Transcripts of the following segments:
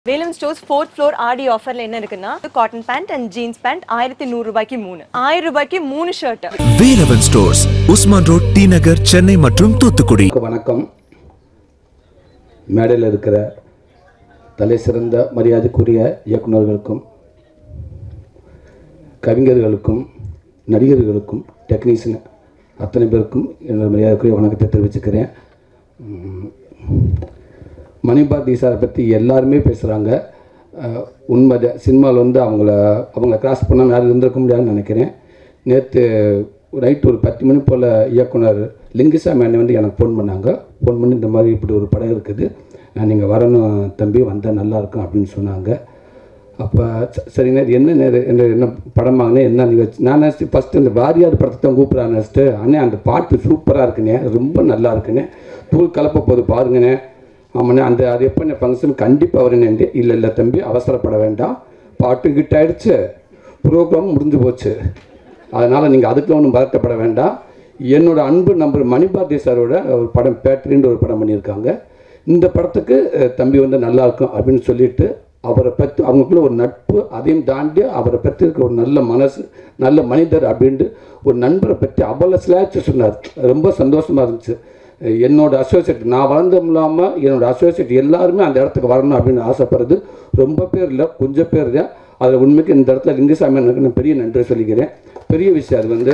வேலம் stores fourth floor ஆடி ஆஃபர்ல என்ன இருக்குன்னா cotton pant and jeans pant ஆயிரத்தி நூறு ரூபாய்க்கு மூணு ஆயிரம் ரூபாய்க்கு மூணு shirt Velavan stores Usman road T Nagar Chennai மற்றும் தூத்துக்குடி வணக்கம் மேடையில் இருக்கிற தலை சிறந்த மரியாதைக்குரிய இயக்குநர்களுக்கும் கவிஞர்களுக்கும் நடிகர்களுக்கும் டெக்னீஷியன் அத்தனை பேருக்கும் என்னோட மரியாதைக்குரிய வணக்கத்தை தெரிவிச்சுக்கிறேன் உம், மணிபாரதி சாரை பற்றி எல்லாருமே பேசுகிறாங்க உண்மை சினிமாவில் வந்து அவங்கள அவங்கள கிராஸ் பண்ணாமல் யாரும் இருந்திருக்க முடியாதுன்னு நினைக்கிறேன் நேற்று நைட் ஒரு பத்து மணி போல் இயக்குனர் லிங்குசாமி அண்ணன் வந்து எனக்கு ஃபோன் பண்ணாங்க ஃபோன் பண்ணி இந்த மாதிரி இப்படி ஒரு படம் இருக்குது நீங்கள் வரணும் தம்பி வந்தால் நல்லாயிருக்கும் அப்படின்னு சொன்னாங்க அப்போ சரிங்க இது என்ன நேரு- என்ன என்ன படம் வாங்கினேன் என்ன நிகழ்ச்சி நான் நினச்சி ஃபஸ்ட்டு இந்த வாரியார் படத்தை தான் கூப்பிட்றான்னு நினச்சிட்டு அண்ணே அந்த பாட்டு சூப்பராக இருக்குண்ணே ரொம்ப நல்லா இருக்குண்ணே தூள் கலப்ப போது பாருங்கண்ணே ஆமாண்ணே அந்த அது எப்போ ஃபங்க்ஷன் கண்டிப்பாக வரேன் இல்லை இல்லை தம்பி அவசரப்பட வேண்டாம் பாட்டு கிட்ட ஆயிடுச்சு ப்ரோக்ராம் முடிஞ்சு போச்சு அதனால் நீங்கள் அதுக்கு ஒன்றும் பதட்டப்பட வேண்டாம் என்னோட அன்பு நம்பர் மணிபாரதி சாரோட ஒரு படம் பேட்டரின்ற ஒரு படம் பண்ணியிருக்காங்க இந்த படத்துக்கு அஹ், தம்பி வந்து நல்லா இருக்கும் அப்படின்னு சொல்லிட்டு அவரை பற்றி அவங்களுக்குள்ள ஒரு நட்பு அதையும் தாண்டி அவரை பற்றி இருக்க ஒரு நல்ல மனசு நல்ல மனிதர் அப்படின்ட்டு ஒரு நண்பரை பற்றி அவ்வளோ ஸ்லாச்சு சொன்னார் ரொம்ப சந்தோஷமாக இருந்துச்சு அஹ், என்னோட அசோசியேட் நான் வளர்ந்தும் இல்லாமல் என்னோட அசோசியேட் எல்லாருமே அந்த இடத்துக்கு வரணும் அப்படின்னு ஆசைப்படுறது ரொம்ப பேர் இல்லை கொஞ்சம் பேர் தான் அதில் உண்மைக்கு இந்த இடத்துல லிங்குசாமி எனக்கு நான் பெரிய நன்றி சொல்லிக்கிறேன் பெரிய விஷயம் அது வந்து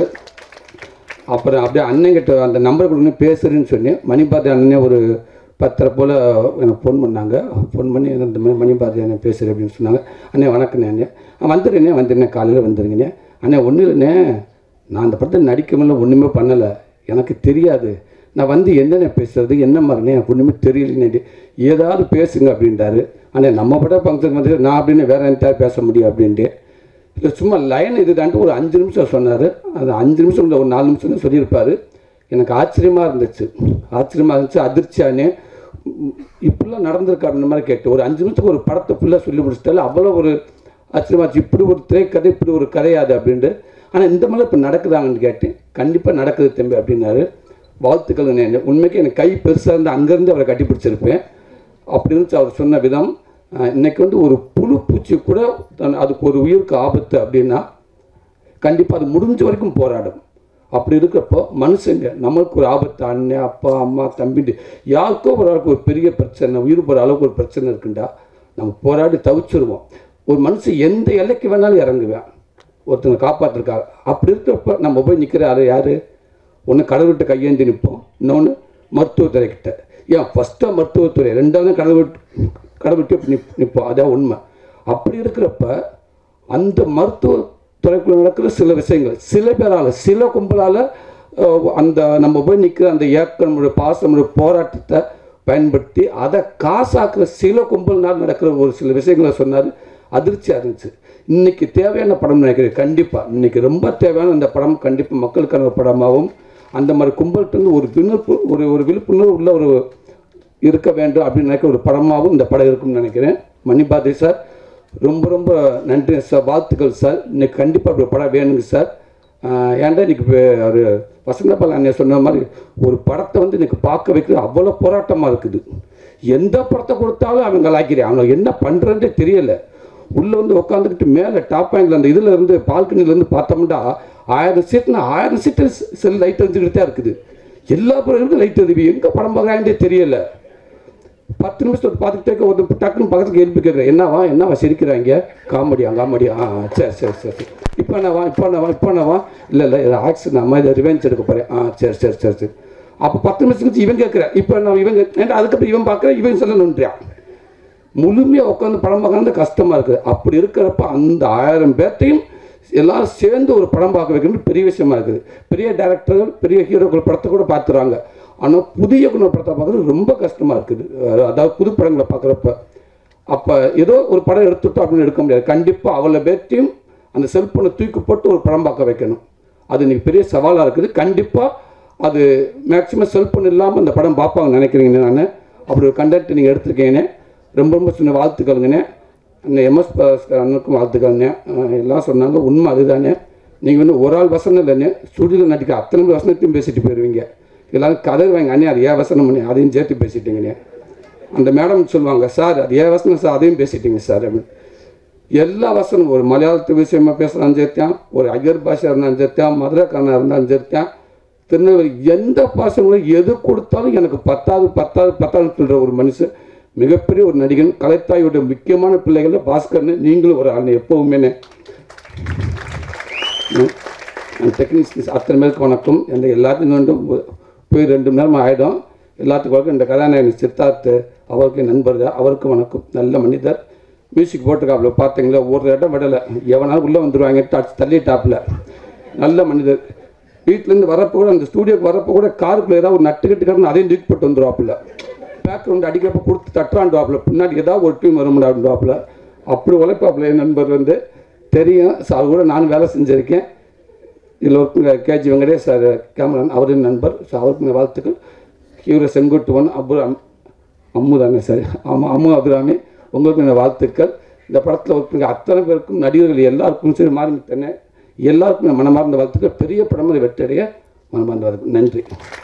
அப்புறம் அப்படியே அண்ணங்கிட்ட அந்த நம்பர் கொடுங்க பேசுறேன்னு சொன்னேன் மணிபாரதி அண்ணனே ஒரு பத்தரை போல் எனக்கு ஃபோன் பண்ணாங்க ஃபோன் பண்ணி இந்த மாதிரி மணிபாரதி அண்ணன் பேசுகிறேன் அப்படின்னு சொன்னாங்க அண்ணே வணக்கண்ணே அண்ணே ஆ வந்துடுறேனே வந்துடுறேன் காலையில் வந்துருங்கண்ணே அண்ணே ஒன்றும் இல்லைண்ணே நான் அந்த படத்தை நடிக்க முடியல ஒன்றுமே பண்ணலை எனக்கு தெரியாது நான் வந்து என்னென்ன பேசுறது என்ன மாதிரினே எனக்கு ஒன்றுமே தெரியலண்ணே ஏதாவது பேசுங்க அப்படின்றாரு அண்ணே நம்ம படம் ஃபங்க்ஷன் வந்து நான் அப்படின்னு வேற என்ன பேச முடியும் அப்படின்ட்டு இல்லை சும்மா லைன் இது தாண்டி ஒரு அஞ்சு நிமிஷம் சொன்னார் அது அஞ்சு நிமிஷம் இல்லை ஒரு நாலு நிமிஷம் தான் சொல்லியிருப்பார் எனக்கு ஆச்சரியமாக இருந்துச்சு ஆச்சரியமாக இருந்துச்சு அதிர்ச்சியானே உம், இப்படிலாம் நடந்திருக்கு அப்படின்ற மாதிரி கேட்டு ஒரு அஞ்சு நிமிஷத்துக்கு ஒரு படத்தை ஃபுல்லாக சொல்லி முடிச்சிட்டால அவ்வளோ ஒரு ஆச்சரியமாச்சு இப்படி ஒரு திரைக்கதை இப்படி ஒரு கதையாது அப்படின்ட்டு ஆனால் இந்த மாதிரி இப்போ நடக்குதாங்கன்னு கேட்டேன் கண்டிப்பாக நடக்குது தம்பி அப்படின்னாரு வாழ்த்துக்கள் அண்ணே. உண்மைக்கு எனக்கு கை பெருசாக இருந்து அங்கேருந்து அவரை கட்டி பிடிச்சிருப்பேன் அப்படி இருந்துச்சு அவர் சொன்ன விதம் அஹ், இன்னைக்கு வந்து ஒரு புழு பூச்சி கூட தன் அதுக்கு ஒரு உயிருக்கு ஆபத்து அப்படின்னா கண்டிப்பாக அது முடிஞ்ச வரைக்கும் போராடும் அப்படி இருக்கிறப்போ மனுஷங்க நம்மளுக்கு ஒரு ஆபத்து அண்ணன் அப்பா அம்மா தம்பிட்டு யாருக்கோ ஒரு ஆளுக்கு ஒரு பெரிய பிரச்சனை உயிர் போகிற அளவுக்கு ஒரு பிரச்சனை இருக்குண்டா நம்ம போராடி தவிச்சிருவோம் ஒரு மனுஷன் எந்த எல்லைக்கு வேணாலும் இறங்குவேன் ஒருத்தங்க காப்பாற்றிருக்காங்க அப்படி இருக்கிறப்ப நம்ம போய் நிற்கிற யார் யார் ஒன்று கடவுள்கிட்ட கையேந்தி நிற்போம் இன்னொன்று மருத்துவத்துறைக்கிட்ட ஏன் ஃபஸ்ட்டாக மருத்துவத்துறை ரெண்டாவது கடவுள் கடவுள்கிட்ட நிப் நிற்போம் அதான் உண்மை அப்படி இருக்கிறப்ப அந்த மருத்துவ துறைக்குள்ள நடக்கிற சில விஷயங்கள் சில பேரால் சில கும்பலால் அந்த நம்ம போய் நிற்கிற அந்த ஏக்கனுடைய பாசமுடைய போராட்டத்தை பயன்படுத்தி அதை காசாக்குற சில கும்பல்னால் நடக்கிற ஒரு சில விஷயங்களை சொன்னார் அதிர்ச்சியாக இருந்துச்சு இன்னைக்கு தேவையான படம் நினைக்கிறேன் கண்டிப்பாக இன்னைக்கு ரொம்ப தேவையான அந்த படம் கண்டிப்பாக மக்களுக்கான ஒரு படமாகவும் அந்த மாதிரி கும்பல்கிட்ட ஒரு விழிப்பு ஒரு ஒரு விழிப்புணர்வு உள்ள ஒரு இருக்க வேண்டும் அப்படின்னு நினைக்கிற ஒரு படமாகவும் இந்த படம் இருக்கும்னு நினைக்கிறேன் மணிபாதி சார் ரொம்ப ரொம்ப நன்றி சார் வாழ்த்துக்கள் சார் இன்னைக்கு கண்டிப்பாக ஒரு படம் வேணுங்க சார் ஆஹ் ஏன்டா இன்னைக்கு வே- ஒரு வசந்தபால் அண்ணன் சொன்ன மாதிரி ஒரு படத்தை வந்து இன்னைக்கு பார்க்க வைக்கிறது அவ்வளோ போராட்டமாக இருக்குது எந்த படத்தை கொடுத்தாலும் அவங்க லாக்கிறேன் அவங்க என்ன பண்ணுறதே தெரியல உள்ளே வந்து உட்காந்துக்கிட்டு மேலே டாப் ஆங்கிள் அந்த இதில் இருந்து பால்கனில இருந்து பார்த்தோம்னா ஆயிரம் சீட்னா ஆயிரம் சீட்டு செல் லைட் எரிஞ்சுக்கிட்டு தான் இருக்குது எல்லா படங்களுக்கும் லைட் எரிவி எங்கே படம் பார்க்குறாங்கன்னே தெரியல பத்து நிமிஷத்துக்கு பார்த்துக்கிட்டே இருக்க ஒரு டக்குன்னு பக்கத்துக்கு எழுப்பி கேட்குறேன் என்னவா என்னவா சிரிக்கிறாங்க காமெடியா காமெடியா ஆ ஆ, சரி சரி சரி இப்போ என்னவா இப்போ என்னவா இப்போ என்னவா இல்லை இல்லை இது ஆக்ஷன் அம்மா இதை ரிவெஞ்ச் எடுக்க போகிறேன் ஆ சரி சரி சரி சரி அப்போ பத்து நிமிஷத்துக்கு இவன் கேட்குறேன் இப்போ நான் இவன் கே- ஏன்டா அதுக்கப்புறம் இவன் பார்க்குறேன் இவன் சொல்லணுன்றான் முழுமையாக உட்காந்து படம் பார்க்கறது கஷ்டமாக இருக்குது அப்படி இருக்கிறப்ப அந்த ஆயிரம் பேர்த்தையும் எல்லாரும் சேர்ந்து ஒரு படம் பார்க்க வைக்கிறது பெரிய விஷயமா இருக்குது பெரிய டேரக்டர்கள் பெரிய ஹீரோக்கள் படத்தை கூட பார்த்துறாங்க ஆனால் புதிய குண படத்தை பார்க்குறது ரொம்ப கஷ்டமாக இருக்குது அஹ் அதாவது புது படங்களை பார்க்குறப்ப அப்போ ஏதோ ஒரு படம் எடுத்துட்டோம் அப்படின்னு எடுக்க முடியாது கண்டிப்பாக அவ்வளோ பேர்த்தையும் அந்த செல்ஃபோனை தூக்கி போட்டு ஒரு படம் பார்க்க வைக்கணும் அது இன்னைக்கு பெரிய சவாலாக இருக்குது கண்டிப்பாக அது மேக்ஸிமம் செல்ஃபோன் இல்லாமல் அந்த படம் பார்ப்பாங்க நினைக்கிறீங்க நான் அப்படி ஒரு கண்டென்ட் நீங்கள் எடுத்திருக்கீங்கண்ணே ரொம்ப ரொம்ப சின்ன வாழ்த்துக்கள்ங்கண்ணே அந்த எம்எஸ் அண்ணனுக்கும் வாழ்த்துக்கள்ண்ணே அஹ் எல்லாம் சொன்னாங்க உண்மை அதுதானே நீங்கள் வந்து ஒரு ஆள் வசனம் இல்லைண்ணே ஸ்டுடியோவில் நடிக்கிற அத்தனை பேர் வசனத்தையும் பேசிட்டு போயிடுவீங்க எல்லாரும் கதை வாங்க அண்ணே அது ஏன் வசனம் பண்ணி அதையும் சேர்த்து பேசிட்டீங்கண்ணே அந்த மேடம் சொல்லுவாங்க சார் அது ஏன் வசனம் சார் அதையும் பேசிட்டீங்க சார் அப்படின்னு எல்லா வசனம் ஒரு மலையாளத்து விஷயமா பேசுகிறான் சேர்த்தான் ஒரு ஐயர் பாஷை இருந்தாலும் சேர்த்தான் மதுரைக்காரனாக இருந்தாலும் சேர்த்தான் திருநெல்வேலி எந்த பாஷைகளும் எது கொடுத்தாலும் எனக்கு பத்தாவது பத்தாவது பத்தாவது சொல்கிற ஒரு மனுஷன் மிகப்பெரிய ஒரு நடிகன் கலைத்தாயோட முக்கியமான பிள்ளைகளில் பாஸ்கர்னு நீங்களும் ஒரு ஆள் எப்போவுமே டெக்னீஷியன்ஸ் அத்தனை பேருக்கு வணக்கம் எந்த எல்லாத்துக்கும் வந்து போய் ரெண்டு மணி நேரம் ஆகிடும் எல்லாத்துக்கும் வணக்கம் இந்த கதாநாயகன் சித்தார்த்து அவருக்கு என் நண்பர்கள் அவருக்கு வணக்கம் நல்ல மனிதர் மியூசிக் போட்டிருக்காப்புல பார்த்தீங்களா ஒரு இடம் விடலை எவனாலும் உள்ளே வந்துடுவாங்க டச் தள்ளிட்டாப்புல நல்ல மனிதர் வீட்டிலேருந்து வரப்போ கூட அந்த ஸ்டூடியோக்கு வரப்போ கூட காருக்குள்ள ஏதாவது ஒரு நட்டு கட்டுக்காரன் அதையும் தூக்கி போட்டு வந்துடுவாப்புல பேக்ரவுண்ட் அடிக்கிறப்ப கொடுத்து தட்டுறாண்டுவாப்புல பின்னாடி ஏதாவது ஒரு டீம் வரும்டாண்டுவாப்புல அப்படி உழைப்பாப்புல என் நண்பர் வந்து தெரியும் ஸோ அவர் கூட நானும் வேலை செஞ்சுருக்கேன் இதில் ஒரு கேஜி வெங்கடேஷ் சார் கேமரான் அவரின் நண்பர் ஸோ அவருக்கு வாழ்த்துக்கள் ஹீரோ செங்குட்டுவன் அபு அம்மு தானே சார் ஆமாம் அம்மு அபிராமி உங்களுக்கு இந்த வாழ்த்துக்கள் இந்த படத்தில் ஒருத்தங்க அத்தனை பேருக்கும் நடிகர்கள் எல்லாருக்கும் சரி மாறி எல்லாருக்கும் மனமார்ந்த வாழ்த்துக்கள் பெரிய படமாக வெற்றடைய மனமார்ந்த வாழ்த்துக்கள் நன்றி